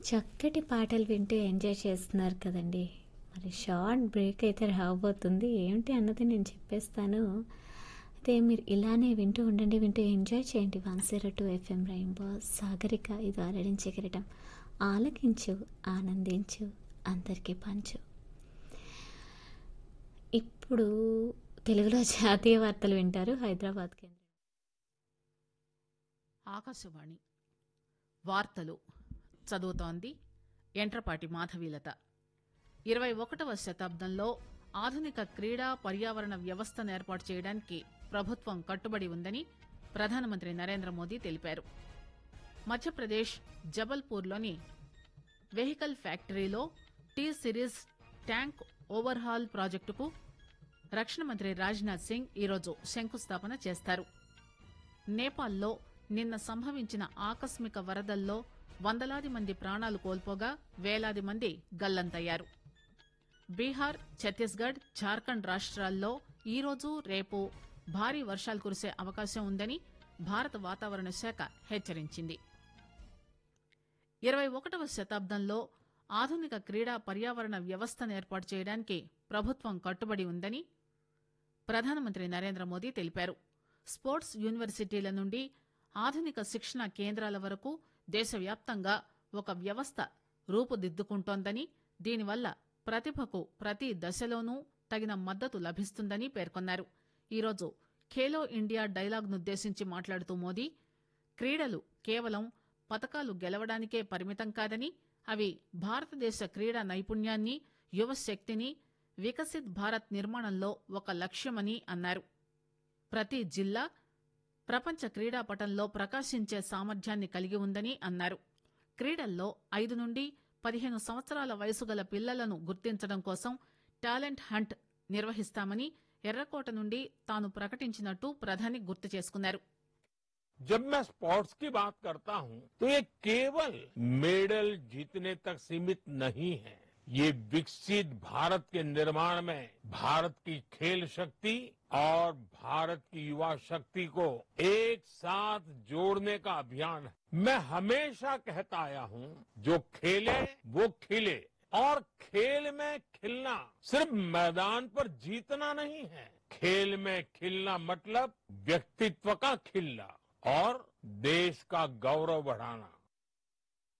చక్కటి పాటలు వింటూ ఎంజాయ్ చేస్తున్నారు కదండి మరి షార్ట్ బ్రేక్ అయితే రాబోతుంది ఏమిటి అన్నది నేను చెప్పేస్తాను అయితే మీరు ఇలానే వింటూ ఉండండి వింటూ ఎంజాయ్ చేయండి one zero two FM Rainbow Sagarika ఇది అలరించే కిరీటం ఆలకించు ఆనందించు అందరికీ పంచు ఇప్పుడు తెలుగులో జాతీయ వార్తలు వింటారు హైదరాబాద్ కేంద్రం ఆకాశవాణి వార్తలు చదువుతోంది ఎంట్రపాటి మాధవీలత ఇరవై ఒకటవ శతాబ్దంలో ఆధునిక క్రీడా పర్యావరణ వ్యవస్థను ఏర్పాటు చేయడానికి ప్రభుత్వం కట్టుబడి ఉందని ప్రధానమంత్రి నరేంద్ర మోదీ తెలిపారు మధ్యప్రదేశ్ జబల్పూర్లోని వెహికల్ ఫ్యాక్టరీలో టీ సిరీస్ ట్యాంక్ ఓవర్హాల్ ప్రాజెక్టుకు రక్షణ మంత్రి రాజ్నాథ్ సింగ్ ఈరోజు శంకుస్థాపన చేస్తారు నేపాల్లో నిన్న సంభవించిన ఆకస్మిక వరదల్లో వందలాది మంది ప్రాణాలు కోల్పోగా వేలాది మంది గల్లంతయ్యారు బీహార్ ఛత్తీస్గఢ్ జార్ఖండ్ రాష్ట్రాల్లో ఈరోజు రేపు భారీ వర్షాలు కురిసే అవకాశం ఉందని భారత వాతావరణ శాఖ హెచ్చరించింది ఇరవై ఒకటవ శతాబ్దంలో ఆధునిక క్రీడా పర్యావరణ వ్యవస్థను ఏర్పాటు చేయడానికి ప్రభుత్వం కట్టుబడి ఉందని ప్రధానమంత్రి నరేంద్ర మోదీ తెలిపారు స్పోర్ట్స్ యూనివర్సిటీల నుండి ఆధునిక శిక్షణ కేంద్రాల వరకు దేశవ్యాప్తంగా ఒక వ్యవస్థ రూపుదిద్దుకుంటోందని దీనివల్ల ప్రతిభకు ప్రతి దశలోనూ తగిన మద్దతు లభిస్తుందని పేర్కొన్నారు ఈరోజు ఖేలో ఇండియా డైలాగ్నుద్దేశించి మాట్లాడుతూ మోదీ క్రీడలు కేవలం పతకాలు గెలవడానికే పరిమితం కాదని అవి భారతదేశ క్రీడా నైపుణ్యాన్ని యువశక్తిని వికసిత్ భారత్ నిర్మాణంలో ఒక లక్ష్యమని అన్నారు ప్రతి జిల్లా ప్రపంచ క్రీడాపటంలో ప్రకాశించే సామర్థ్యాన్ని కలిగి ఉందని అన్నారు క్రీడల్లో ఐదు నుండి పదిహేను సంవత్సరాల వయసు గల పిల్లలను గుర్తించడం కోసం టాలెంట్ హంట్ నిర్వహిస్తామని ఎర్రకోట నుండి తాను ప్రకటించినట్టు ప్రధాని గుర్తు చేసుకున్నారు जब मैं स्पोर्ट्स की बात करता हूं तो ये केवल मेडल जीतने तक सीमित नहीं है ये विकसित भारत के निर्माण में भारत की खेल शक्ति और भारत की युवा शक्ति को एक साथ जोड़ने का अभियान है मैं हमेशा कहता आया हूं जो खेले वो खिले और खेल में खिलना सिर्फ मैदान पर जीतना नहीं है खेल में खिलना मतलब व्यक्तित्व का खिलना और देश का गौरव बढ़ाना